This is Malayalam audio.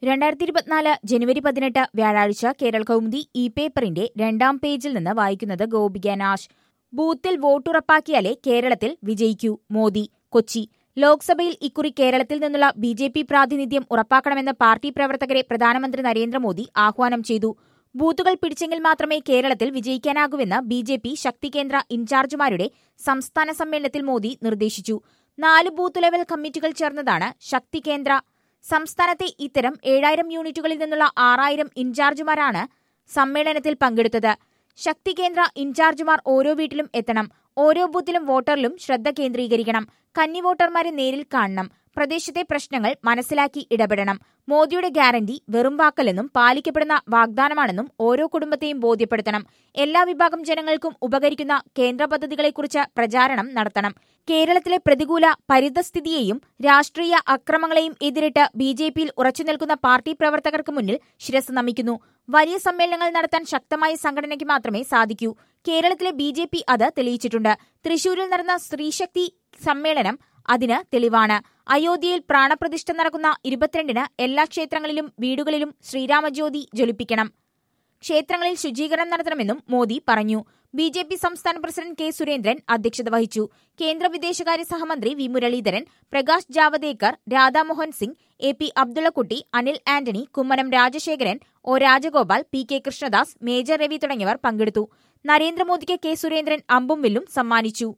രണ്ടായിരത്തി ഇരുപത്തിനാല് ജനുവരി പതിനെട്ട് വ്യാഴാഴ്ച കേരള കൗമുദി ഇ പേപ്പറിന്റെ രണ്ടാം പേജിൽ നിന്ന് വായിക്കുന്നത് ഗോപിക നാഷ് ബൂത്തിൽ വോട്ടുറപ്പാക്കിയാലേ കേരളത്തിൽ വിജയിക്കൂ മോദി കൊച്ചി ലോക്സഭയിൽ ഇക്കുറി കേരളത്തിൽ നിന്നുള്ള ബി ജെ പി പ്രാതിനിധ്യം ഉറപ്പാക്കണമെന്ന് പാർട്ടി പ്രവർത്തകരെ പ്രധാനമന്ത്രി നരേന്ദ്രമോദി ആഹ്വാനം ചെയ്തു ബൂത്തുകൾ പിടിച്ചെങ്കിൽ മാത്രമേ കേരളത്തിൽ വിജയിക്കാനാകൂവെന്ന് ബി ജെ പി ശക്തി കേന്ദ്ര ഇൻചാർജുമാരുടെ സംസ്ഥാന സമ്മേളനത്തിൽ മോദി നിർദ്ദേശിച്ചു നാല് ബൂത്ത് ലെവൽ കമ്മിറ്റികൾ ചേർന്നതാണ് ശക്തി കേന്ദ്ര സംസ്ഥാനത്തെ ഇത്തരം ഏഴായിരം യൂണിറ്റുകളിൽ നിന്നുള്ള ആറായിരം ഇൻചാർജുമാരാണ് സമ്മേളനത്തിൽ പങ്കെടുത്തത് ശക്തി കേന്ദ്ര ഇൻചാർജുമാർ ഓരോ വീട്ടിലും എത്തണം ഓരോ ബൂത്തിലും വോട്ടറിലും ശ്രദ്ധ കേന്ദ്രീകരിക്കണം കന്നി വോട്ടർമാരെ നേരിൽ കാണണം പ്രദേശത്തെ പ്രശ്നങ്ങൾ മനസ്സിലാക്കി ഇടപെടണം മോദിയുടെ ഗ്യാരണ്ടി വെറും വാക്കല്ലെന്നും പാലിക്കപ്പെടുന്ന വാഗ്ദാനമാണെന്നും ഓരോ കുടുംബത്തെയും ബോധ്യപ്പെടുത്തണം എല്ലാ വിഭാഗം ജനങ്ങൾക്കും ഉപകരിക്കുന്ന കേന്ദ്ര പദ്ധതികളെക്കുറിച്ച് പ്രചാരണം നടത്തണം കേരളത്തിലെ പ്രതികൂല പരിതസ്ഥിതിയെയും രാഷ്ട്രീയ അക്രമങ്ങളെയും എതിരിട്ട് ബി ജെ പിയിൽ ഉറച്ചുനിൽക്കുന്ന പാർട്ടി പ്രവർത്തകർക്ക് മുന്നിൽ ശിരസ് നമിക്കുന്നു വലിയ സമ്മേളനങ്ങൾ നടത്താൻ ശക്തമായ സംഘടനയ്ക്ക് മാത്രമേ സാധിക്കൂ കേരളത്തിലെ ബി ജെ പി അത് തെളിയിച്ചിട്ടുണ്ട് തൃശൂരിൽ നടന്ന സ്ത്രീശക്തി സമ്മേളനം അതിന് തെളിവാണ് അയോധ്യയിൽ പ്രാണപ്രതിഷ്ഠ നടക്കുന്ന ഇരുപത്തിരണ്ടിന് എല്ലാ ക്ഷേത്രങ്ങളിലും വീടുകളിലും ശ്രീരാമജ്യോതി ജ്വലിപ്പിക്കണം ക്ഷേത്രങ്ങളിൽ ശുചീകരണം നടത്തണമെന്നും മോദി പറഞ്ഞു ബി ജെ പി സംസ്ഥാന പ്രസിഡന്റ് കെ സുരേന്ദ്രൻ അധ്യക്ഷത വഹിച്ചു കേന്ദ്ര വിദേശകാര്യ സഹമന്ത്രി V Muraleedharan Prakash Javadekar Radhamohan Singh A P Abdullakutty Anil Antony Kummanam Rajasekharan O Rajagopal P K Krishnadas major Ravi തുടങ്ങിയവർ പങ്കെടുത്തു നരേന്ദ്രമോദിക്ക് കെ സുരേന്ദ്രൻ അമ്പും വില്ലും സമ്മാനിച്ചു